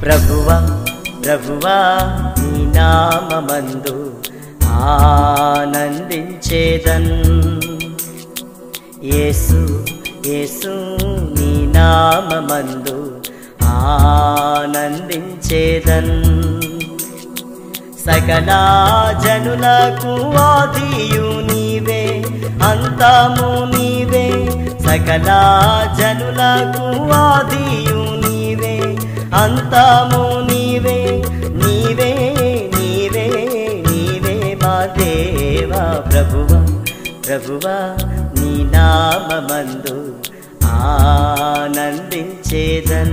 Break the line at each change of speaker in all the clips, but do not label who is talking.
ప్రభువా ప్రభువా నీ నామందు ఆనందించేదన్ యేసు యేసు నీ నామందు ఆనందించేదన్ సకల జనులకు ఆదియు నీవే అంతము నీవే సకల జనులకు ఆదియు నీవే అంతము నీవే నీవే నీవే నీవే మా దేవా ప్రభువా ప్రభువా నీ నామందు ఆనందించేదన్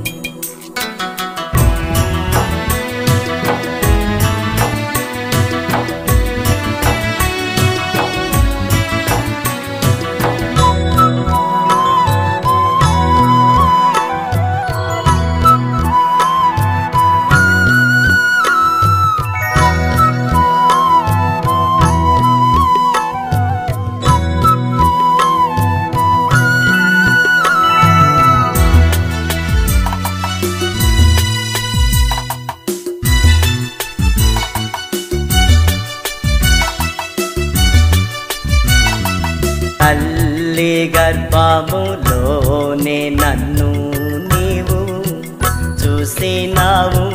తల్లి గర్భములోనే నన్ను నీవు చూసినావు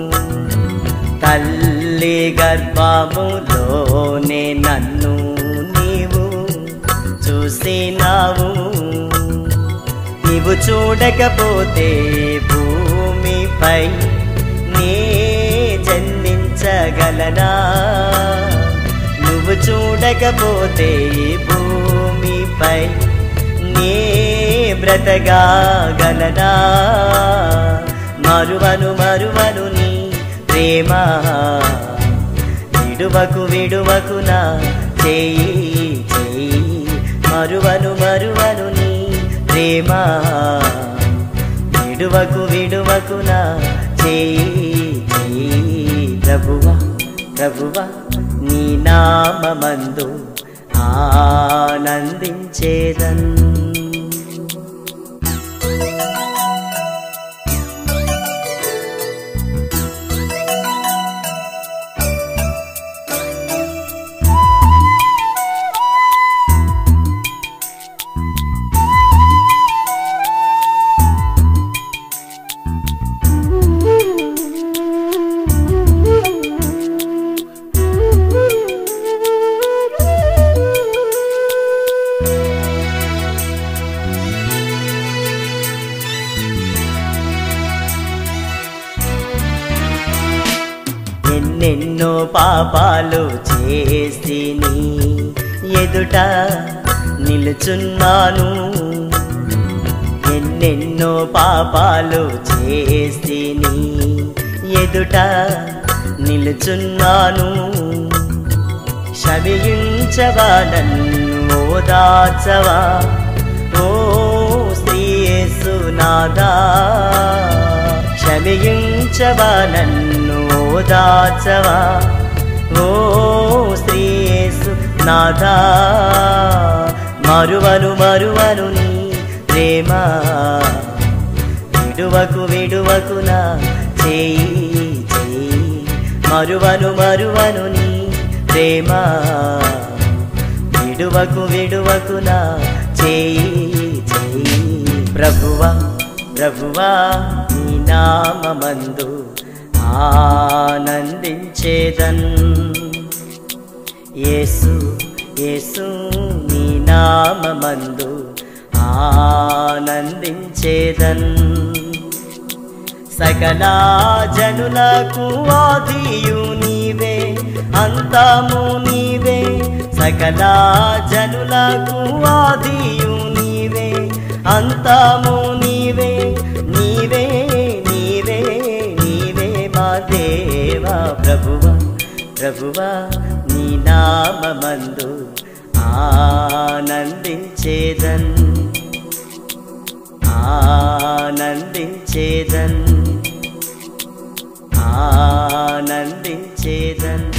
తల్లి గర్భములోనే నన్ను నీవు చూసినావు నీవు చూడకపోతే భూమిపై నీ జన్మించగలనా నువ్వు చూడకపోతే ఈ భూమిపై నీ బ్రతగాగలనా మరువను మరువను నీ ప్రేమ విడువకు విడువకు నా చేయి చేయి మరువను మరువను నీ ప్రేమ విడువకు విడువకు నా చేయి చేయి ప్రభువా ప్రభువా నీ నామందు ఆనందించేదన్ ఎన్నెన్నో పాపాలు చేసి నీ ఎదుట నిలుచున్నాను ఎన్నెన్నో పాపాలు చేసి నీ ఎదుట నిలుచున్నాను శమించవా నన్ను ఓదార్చవా ఓ శ్రీయేసునాథా క్షమించవా నన్ను ఓదార్చవా ఓ శ్రీయేసు నాథా మరువను మరువను నీ ప్రేమ విడువకు విడువకు నా చేయి చేయి మరువను మరువను నీ ప్రేమ విడువకు విడువకు నా చేయి చేయి ప్రభువా ప్రభువా నీ నామందు ఆనందించేదన్ యేసు యేసు నీ నామందు ఆనందించేదన్ సకల జనులకు ఆదియు నీవే అంతము నీవే సకల జనులకు ఆదియు నీవే అంతము నీవే నీవే నీవే నీవే మా దేవా ప్రభువా ప్రభువా నీ నామందు ఆనందించేదన్ ఆనందించేదన్ ఆనందించేదన్